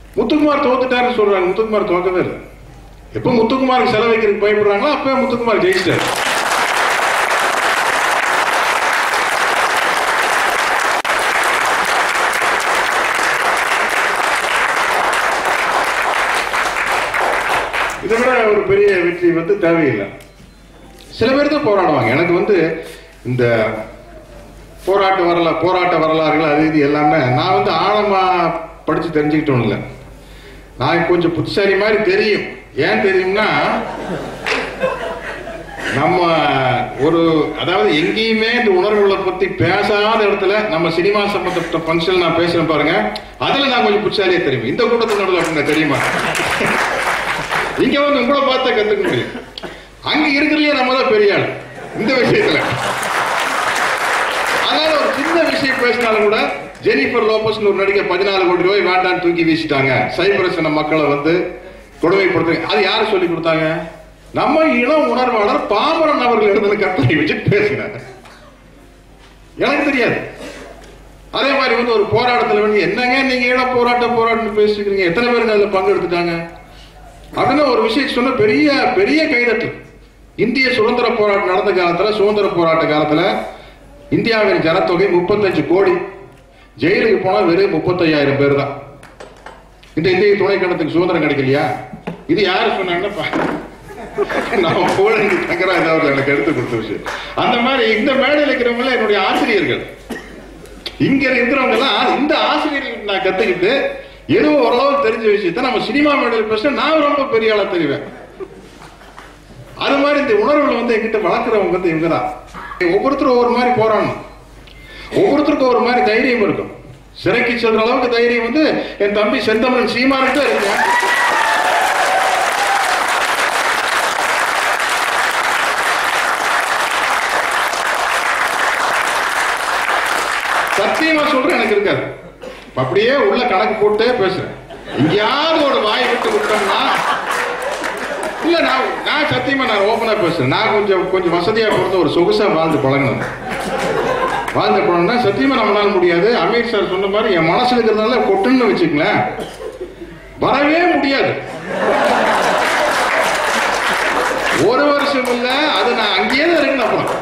முத்துக்குமார் தோத்துட்டாருன்னு சொல்றாங்க முத்துக்குமார் தோக்கவே இல்லை எப்ப முத்துக்குமாருக்கு செலவைக்கிறதுக்கு பயப்படுறாங்களோ அப்ப முத்துக்குமார் ஜெயிச்சிட்டாரு இதை விட ஒரு பெரிய வெற்றி வந்து தேவையில்லை சில பேர் தான் போராடுவாங்க எனக்கு வந்து இந்த போராட்ட வரலா போராட்ட வரலாறுகள் அது இது எல்லாமே நான் வந்து ஆழமா படிச்சு தெரிஞ்சுக்கிட்டோம் இல்லை நான் கொஞ்சம் புத்திசாலி மாதிரி தெரியும் ஏன் தெரியும்னா நம்ம ஒரு அதாவது எங்கேயுமே இந்த உணர்வுகளை பத்தி பேசாத இடத்துல நம்ம சினிமா சம்பந்தப்பட்ட ஃபங்க்ஷன் நான் பேசுறேன் பாருங்க அதுல நான் கொஞ்சம் புத்திசாலியா தெரியும் இந்த கூட்டத்தில் நடுவில் அப்படின்னு தெரியுமா இங்க வந்து உங்களை பார்த்தா கத்துக்க முடியும் அங்க இருக்கிறதுலயே நம்ம தான் பெரிய ஆள் இந்த விஷயத்துல அதனால ஒரு சின்ன விஷயம் பேசினாலும் கூட ஜெனிஃபர் லோபஸ் ஒரு நடிகை பதினாலு கோடி ரூபாய் வேண்டான்னு தூக்கி வீசிட்டாங்க சைப்ரஸ் இன மக்களை வந்து கொடுமைப்படுத்து அது யாரு சொல்லி கொடுத்தாங்க நம்ம இளம் உணர்வாளர் பாமரன் அவர்கள் எழுதின கற்பனை வச்சு பேசினாங்க எனக்கு தெரியாது அதே மாதிரி வந்து ஒரு போராட்டத்தில் வந்து என்னங்க நீங்க இள போராட்ட போராட்டம் பேசிக்கிறீங்க எத்தனை பேர் அதில் பங்கெடுத்துட்டாங்க அப்படின்னு ஒரு விஷயம் சொன்ன பெரிய பெரிய கைதட்டு இந்திய சுதந்திர போராட்டம் நடந்த காலத்துல சுதந்திர போராட்ட காலத்துல இந்தியாவின் ஜனத்தொகை முப்பத்தஞ்சு கோடி ஜெயிலுக்கு போனா வெறும் முப்பத்தையாயிரம் பேர் தான் இந்த இந்திய துணைக்கண்டத்துக்கு சுதந்திரம் கிடைக்கலையா இது யாரு சொன்னாங்கன்னா பா- நம்ம போலந்து தங்கராஜ் அவர்கள் எனக்கு எடுத்து கொடுத்த விஷயம் அந்த மாதிரி இந்த மேடையில் இருக்கிறவங்க என்னுடைய ஆசிரியர்கள் இங்க இருக்கிறவங்க எல்லாம் இந்த ஆசிரியர்கள் நான் கத்துக்கிட்டு ஏதோ ஓரளவு தெரிஞ்ச விஷயத்த நம்ம சினிமா மேடையில் பேச நான் ரொம்ப பெரிய ஆளா தெரிவேன் அது மாதிரி இந்த உணர்வுகளை வந்து எங்கிட்ட வளர்க்குறவங்க வந்து இவங்க தான் ஒவ்வொருத்தரும் ஒவ்வொரு மாதிரி போராடணும் ஒவ்வொருத்தருக்கும் ஒரு மாதிரி தைரியம் இருக்கும் சிறைக்கு செல்ற அளவுக்கு தைரியம் வந்து என் தம்பி செந்தமிழன் சீமானுக்கு தான் இருக்கு சத்தியமா சொல்றேன் எனக்கு இருக்காது அப்படியே உள்ள கணக்கு போட்டே பேசுறேன் எங்கேயாவது ஒரு வாய் விட்டு விட்டோம்னா இல்ல நான் நான் சத்தியமா நான் ஓப்பனா பேசுறேன் நான் கொஞ்சம் கொஞ்சம் வசதியா பிறந்த ஒரு சொகுசா வாழ்ந்து பழகணும் வாழ்ந்த பழகினா சத்தியமா நம்மளால முடியாது அமீர் சார் சொன்ன மாதிரி என் மனசுல இருக்கிறதுனால கொட்டுன்னு வச்சுக்கங்களேன் வரவே முடியாது ஒரு வருஷம் இல்ல அது நான் அங்கேயே தான் இருக்கணும் அப்புறம்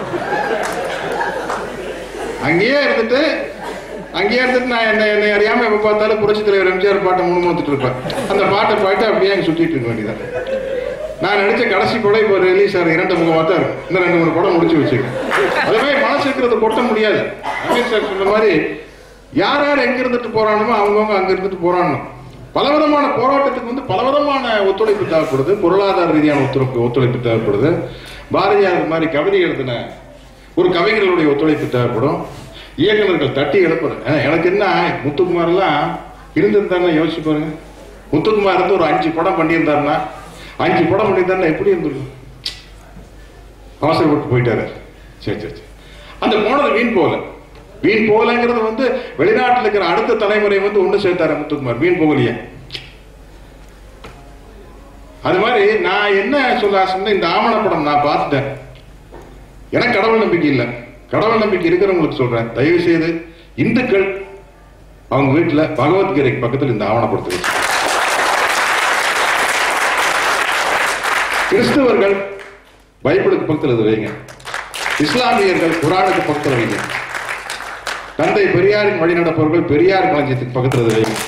அங்கேயே இருந்துட்டு அங்கேயே இருந்துட்டு நான் என்ன என்னை அறியாம எப்ப பார்த்தாலும் புரட்சி தலைவர் எம்ஜிஆர் பாட்டை முணுமுணுத்துட்டு இருப்பேன் அந்த பாட்டை பாட்டு அப்படியே அங்கே சுத்திட்டு இருக்க வேண்டியதான் நான் நடிச்ச கடைசி படம் இப்போ ரிலீஸ் ஆகிற இரண்டு முகமாக தான் இருக்கும் இந்த ரெண்டு மூணு படம் முடிச்சு வச்சிருக்கேன் அதே மாதிரி மனசு இருக்கிறத கொட்ட முடியாது அமீர் சார் சொன்ன மாதிரி யார் யார் எங்க இருந்துட்டு போறானுமோ அவங்கவுங்க அங்க இருந்துட்டு போராடணும் பலவிதமான போராட்டத்துக்கு வந்து பலவிதமான ஒத்துழைப்பு தேவைப்படுது பொருளாதார ரீதியான ஒத்துழைப்பு ஒத்துழைப்பு தேவைப்படுது பாரதியார் மாதிரி கவிதை எழுதின ஒரு கவிஞர்களுடைய ஒத்துழைப்பு தேவைப்படும் இயக்குனர்கள் தட்டி எழுப்புறது அஹ் எனக்கு என்ன முத்துக்குமார் எல்லாம் இருந்திருந்தாருன்னா யோசிச்சு பாருங்க முத்துக்குமார் இருந்து ஒரு அஞ்சு படம் பண்ணியிருந்தாருன்னா அஞ்சு படம் பண்ணியிருந்தாருன்னா எப்படி இருந்திருக்கும் அவசரப்பட்டு போயிட்டாரு சரி சரி சரி அந்த போனது வீண் போகல வீண் போகலைங்கிறது வந்து வெளிநாட்டில் இருக்கிற அடுத்த தலைமுறை வந்து ஒன்று சேர்த்தாரு முத்துக்குமார் வீண் போகலையே அது மாதிரி நான் என்ன சொல்ல ஆசைன்னா இந்த ஆவணப்படம் நான் பார்த்துட்டேன் எனக்கு கடவுள் நம்பிக்கை இல்லை கடவுள் நம்பிக்கை இருக்கிறவங்களுக்கு சொல்றேன் தயவு செய்து இந்துக்கள் அவங்க வீட்டுல பகவத்கீதைக்கு பக்கத்தில் இந்த ஆவணப்படத்தை வச்சு கிறிஸ்தவர்கள் பைபிளுக்கு பக்கத்தில் இது வைங்க இஸ்லாமியர்கள் குரானுக்கு பக்கத்தில் வைங்க தந்தை பெரியாரின் வழிநடப்பவர்கள் பெரியார் களஞ்சியத்துக்கு பக்கத்தில் இது வைங்க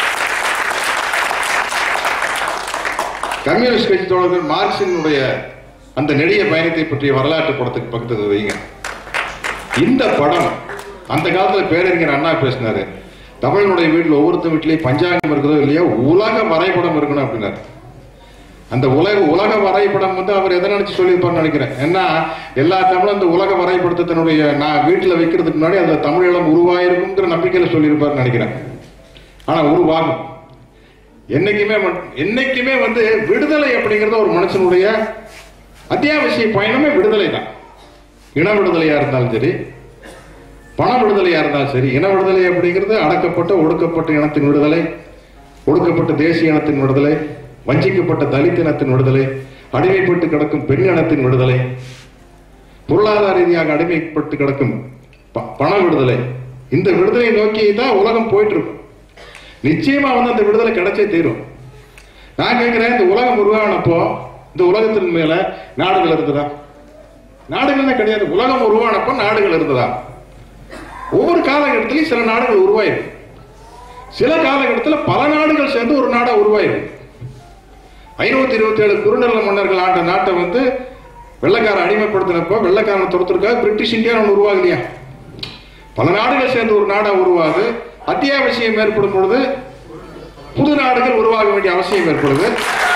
கம்யூனிஸ்ட் கட்சி தோழர்கள் மார்க்சினுடைய அந்த நெடிய பயணத்தை பற்றிய வரலாற்று படத்துக்கு பக்கத்துல வைங்க இந்த படம் அந்த காலத்துல பேரறிஞர் அண்ணா பேசினாரு தமிழனுடைய வீட்டில் ஒவ்வொருத்த வீட்லயும் பஞ்சாங்கம் இருக்குதோ இல்லையோ உலக வரைபடம் இருக்கணும் அப்படின்னாரு அந்த உலக உலக வரைபடம் வந்து அவர் எதை நினைச்சு சொல்லியிருப்பார்னு நினைக்கிறேன் ஏன்னா எல்லா தமிழும் அந்த உலக வரைபடத்தை தன்னுடைய நான் வீட்டில் வைக்கிறதுக்கு முன்னாடி அந்த தமிழீழம் உருவாயிருக்குங்கிற நம்பிக்கையில சொல்லியிருப்பார்னு நினைக்கிறேன் ஆனா உருவாகும் என்னைக்குமே மட்- என்னைக்குமே வந்து விடுதலை அப்படிங்கிறது ஒரு மனுஷனுடைய அத்தியாவசிய பயணமே விடுதலை தான் இன விடுதலையா இருந்தாலும் சரி பண விடுதலையா இருந்தாலும் சரி இன விடுதலை அப்படிங்கிறது அடக்கப்பட்ட ஒடுக்கப்பட்ட இனத்தின் விடுதலை ஒடுக்கப்பட்ட தேசிய இனத்தின் விடுதலை வஞ்சிக்கப்பட்ட தலித் இனத்தின் விடுதலை அடிமைப்பட்டு கிடக்கும் பெண் இனத்தின் விடுதலை பொருளாதார ரீதியாக அடிமைப்பட்டு கிடக்கும் ப- பண விடுதலை இந்த விடுதலை நோக்கி தான் உலகம் போயிட்டு இருக்கும் நிச்சயமா வந்து அந்த விடுதலை கிடைச்சே தீரும் நான் கேட்கிறேன் இந்த உலகம் உருவானப்போ இந்த உலகத்தின் மேல நாடுகள் இருந்ததா நாடுகள்னே கிடையாது உலகம் உருவானப்போ நாடுகள் இருந்ததா ஒவ்வொரு காலகட்டத்திலையும் சில நாடுகள் உருவாயிருக்கு சில காலகட்டத்தில் பல நாடுகள் சேர்ந்து ஒரு நாடா உருவாயிருக்கு ஐநூத்தி இருபத்தி ஏழு குறுநில மன்னர்கள் ஆண்ட நாட்டை வந்து வெள்ளைக்காரன் அடிமைப்படுத்தினப்போ வெள்ளைக்காரன் துரத்துறதுக்காக பிரிட்டிஷ் இந்தியா ஒன்று உருவாகலையா பல நாடுகள் சேர்ந்து ஒரு நாடா உருவாது அத்தியாவசியம் ஏற்படும் பொழுது புது நாடுகள் உருவாக வேண்டிய அவசியம் ஏற்படுது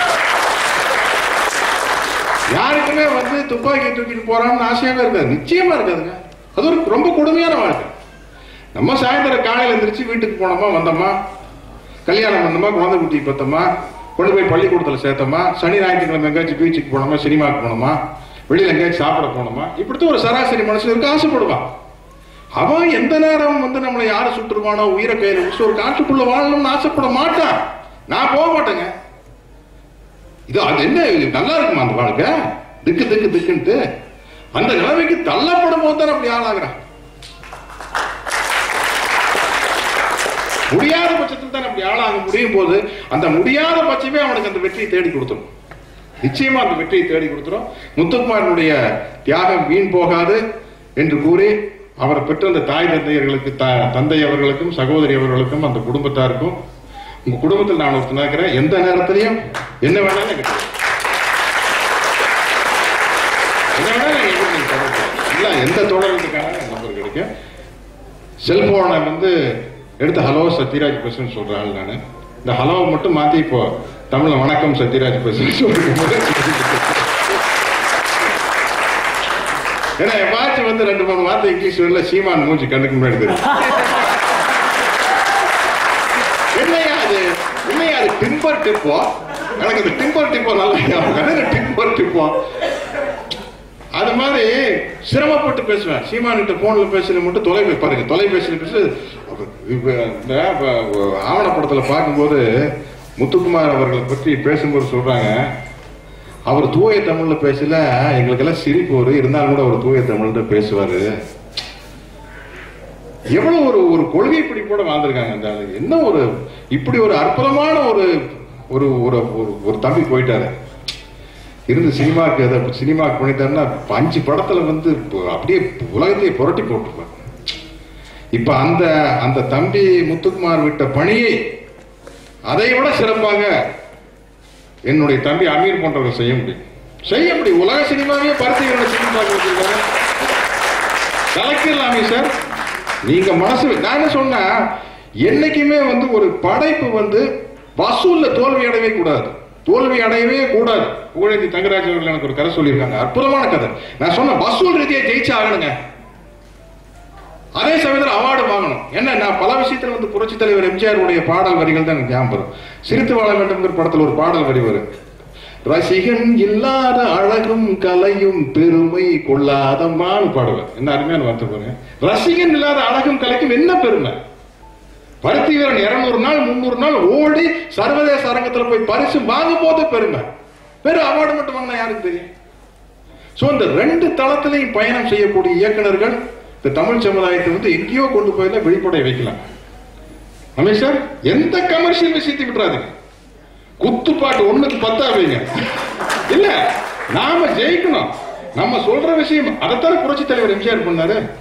யாருக்குமே வந்து துப்பாக்கி தூக்கிட்டு போறான்னு ஆசையாவே இருக்காது நிச்சயமா இருக்காதுங்க அது ஒரு ரொம்ப கொடுமையான வாழ்க்கை நம்ம சாயந்தரம் காலையில எந்திரிச்சு வீட்டுக்கு போனோமா வந்தோமா கல்யாணம் பண்ணோமா குழந்தை குட்டி பத்தோமா கொண்டு போய் பள்ளிக்கூடத்துல சேர்த்தோமா சனி ஞாயிற்றுக்கிழமை எங்கேயாச்சும் பீச்சுக்கு போனோமா சினிமாக்கு போனோமா வெளியில எங்கேயாச்சும் சாப்பிட போனோமா இப்படித்தான் ஒரு சராசரி மனுஷனுக்கு ஆசைப்படுவான் அவன் எந்த நேரம் வந்து நம்மளை யாரு சுட்டுருவானோ உயிரை கையில வச்சு ஒரு காட்டுக்குள்ள வாழணும்னு ஆசைப்பட மாட்டான் நான் போக மாட்டேங்க இது அது என்ன இது நல்லா இருக்குமா அந்த வாழ்க்கை திக்கு திக்கு திக்குன்ட்டு அந்த நிலைமைக்கு தள்ளப்படும் போது தான் அப்படி ஆளாகிறான் முடியாத பட்சத்தில் தான் அப்படி ஆளாக முடியும் போது அந்த முடியாத பட்சமே அவனுக்கு அந்த வெற்றியை தேடி கொடுத்துரும் நிச்சயமா அந்த வெற்றியை தேடி கொடுத்துரும் முத்துக்குமாரனுடைய தியாகம் வீண் போகாது என்று கூறி அவரை பெற்ற அந்த தாய் தந்தையர்களுக்கு த- தந்தை அவர்களுக்கும் சகோதரி அவர்களுக்கும் அந்த குடும்பத்தாருக்கும் உங்க குடும்பத்தில் நான் ஒருத்தன் இருக்கிறேன் எந்த நேரத்திலையும் என்ன வேணாலும் எனக்கு தெரியும். என்ன வேணாலும் எங்க நீங்க தொடர்பு கொள்ளலாம். இல்ல எந்த தொடர்புக்கான நம்பர் கிடைக்கும் செல்போனை வந்து எடுத்து ஹலோ சத்யராஜ் பேசுன்னு சொல்ற ஆள் நான் இந்த ஹலோவை மட்டும் மாத்தி இப்போ தமிழ்ல வணக்கம் சத்யராஜ் பேசுன்னு சொல்லிட்டு ஏன்னா என் வாட்ச் வந்து ரெண்டு மூணு வார்த்தை இங்கிலீஷ் வரல சீமான் மூஞ்சி கண்ணுக்கு முன்னாடி தெரியும் என்னையா அது என்னையா அது டிம்பர் டிப்போ எனக்கு அந்த டிம்பர் டிப்போ நல்லா ஞாபகம் டிம்பர் டிப்போ அது மாதிரி சிரமப்பட்டு பேசுவேன் சீமானிட்ட போன்ல பேசுறது மட்டும் தொலைபே பாருங்க தொலைபேசியில பேசு அப்ப இப்ப இந்த இப்ப ஆவணப்படத்துல பார்க்கும்போது முத்துக்குமார் அவர்களை பற்றி பேசும்போது சொல்றாங்க அவர் தூய தமிழ்ல பேசல எங்களுக்கெல்லாம் சிரிப்பு வரும் இருந்தாலும் கூட அவர் தூய தமிழ்ல பேசுவாரு எவ்வளவு ஒரு ஒரு கொள்கை பிடிப்போட வாழ்ந்திருக்காங்க அந்த ஆளு. என்ன ஒரு இப்படி ஒரு அற்புதமான ஒரு ஒரு ஒரு ஒரு- ஒரு தம்பி போயிட்டாரு இருந்து சினிமாக்கு அதை சினிமாக்கு பண்ணிட்டாருன்னா இப்ப அஞ்சு படத்துல வந்து இப்ப அப்படியே உலகத்தையே புரட்டி போட்டுருப்பாங்க இப்ப அந்த அந்த தம்பி முத்துக்குமார் விட்ட பணியை அதை விட சிறப்பாக என்னுடைய தம்பி அமீர் போன்றவர்கள் செய்ய முடியும் செய்ய முடியும் உலக சினிமாவே பருத்திகளை சினிமா வச்சிருக்காங்க கலக்கிடலாமே சார் நீங்க மனசு நான் என்ன சொன்னா என்னைக்குமே வந்து ஒரு படைப்பு வந்து வசூல்ல தோல்வி அடையவே கூடாது தோல்வி அடையவே கூடாது புகழேந்தி தங்கராஜ் அவர்கள் எனக்கு ஒரு கதை சொல்லியிருக்காங்க அற்புதமான கதை நான் சொன்ன வசூல் ரீதியா ஜெயிச்சு ஆகணுங்க அதே சமயத்தில் அவார்டு வாங்கணும் என்ன நான் பல விஷயத்துல வந்து புரட்சி தலைவர் எம்ஜிஆர் உடைய பாடல் வரிகள் தான் எனக்கு ஞாபகம் வரும் சிரித்து வாழ வேண்டும்ங்கிற படத்துல ஒரு பாடல் வரி வரும் ரசிகன் இல்லாத அழகும் கலையும் பெருமை கொள்ளாதம்மான்னு பாடுவேன் என்ன அருமையான வார்த்தை பாருங்க ரசிகன் இல்லாத அழகும் கலைக்கும் என்ன பெருமை பருத்தி வீரன் இருநூறு நாள் முந்நூறு நாள் ஓடி சர்வதேச அரங்கத்துல போய் பரிசு வாங்கும் போது பெருமை வெறும் அவார்டு மட்டும் வாங்கினா யாருக்கு தெரியும் சோ இந்த ரெண்டு தளத்திலையும் பயணம் செய்யக்கூடிய இயக்குனர்கள் இந்த தமிழ் சமுதாயத்தை வந்து எங்கேயோ கொண்டு போய் வெளிப்படைய வைக்கலாம் ரமேஷ் சார் எந்த கமர்ஷியல் விஷயத்தை விட்டுறாதீங்க குத்துப்பாட்டு ஒண்ணுக்கு பத்தா வைங்க இல்ல நாம ஜெயிக்கணும் நம்ம சொல்ற விஷயம் அதைத்தானே புரட்சி தலைவர் எம்ஜிஆர் பண்ணாரு